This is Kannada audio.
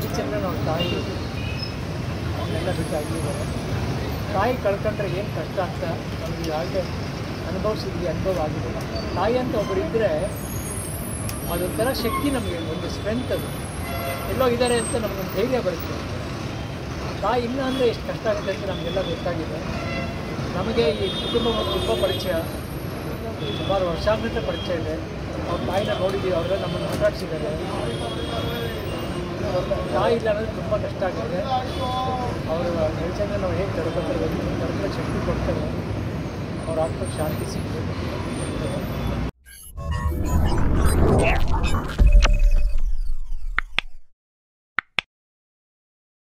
ಹರಿಚಂದ್ರನ್ ಅವ್ರ ತಾಯಿ ಅವನ್ನೆಲ್ಲ ಬಿಟ್ಟಾಗಿದ್ದಾರೆ ತಾಯಿ ಕಳ್ಕೊಂಡ್ರೆ ಏನು ಕಷ್ಟ ಅಂತ ನಮಗೆ ಈಗಾಗಲೇ ಅನುಭವಿಸಿದ್ವಿ ಅನುಭವ ಆಗಿದೆ ತಾಯಿ ಅಂತ ಒಬ್ಬರು ಇದ್ದರೆ ಅದೊಂಥರ ಶಕ್ತಿ ನಮಗೆ ಒಂದು ಸ್ಟ್ರೆಂತ್ ಅದು ಎಲ್ಲೋ ಇದ್ದಾರೆ ಅಂತ ನಮಗೊಂದು ಧೈರ್ಯ ಬರುತ್ತೆ ತಾಯಿ ಇಲ್ಲ ಅಂದರೆ ಎಷ್ಟು ಕಷ್ಟ ಆಗುತ್ತೆ ಅಂತ ನಮಗೆಲ್ಲ ಗೊತ್ತಾಗಿದೆ ನಮಗೆ ಈ ಕುಟುಂಬ ತುಂಬ ಪರಿಚಯ ಸುಮಾರು ವರ್ಷಾಂಗಂತ ಪರಿಚಯ ಇದೆ ಅವ್ರ ತಾಯಿನ ನೋಡಿದ್ದೀವಿ ಅವರೆಲ್ಲ ನಮ್ಮನ್ನು ಮಾತಾಡ್ಸಿದ್ದಾರೆ ಅವ್ರ ತಾಯಿ ಇಲ್ಲ ಅನ್ನೋದು ತುಂಬ ಕಷ್ಟ ಆಗಿದೆ ಅವರು ಹರಿಚಂದ್ರ ನಾವು ಹೇಗೆ ತಡ್ಕೊತಾರೆ ತಡ್ಕೊಳ್ಳೋ ಶಕ್ತಿ ಕೊಡ್ತಾರೆ ಅವ್ರ ಆತ್ಮಕ್ಕೆ ಶಾಂತಿ ಸಿಗ್ತದೆ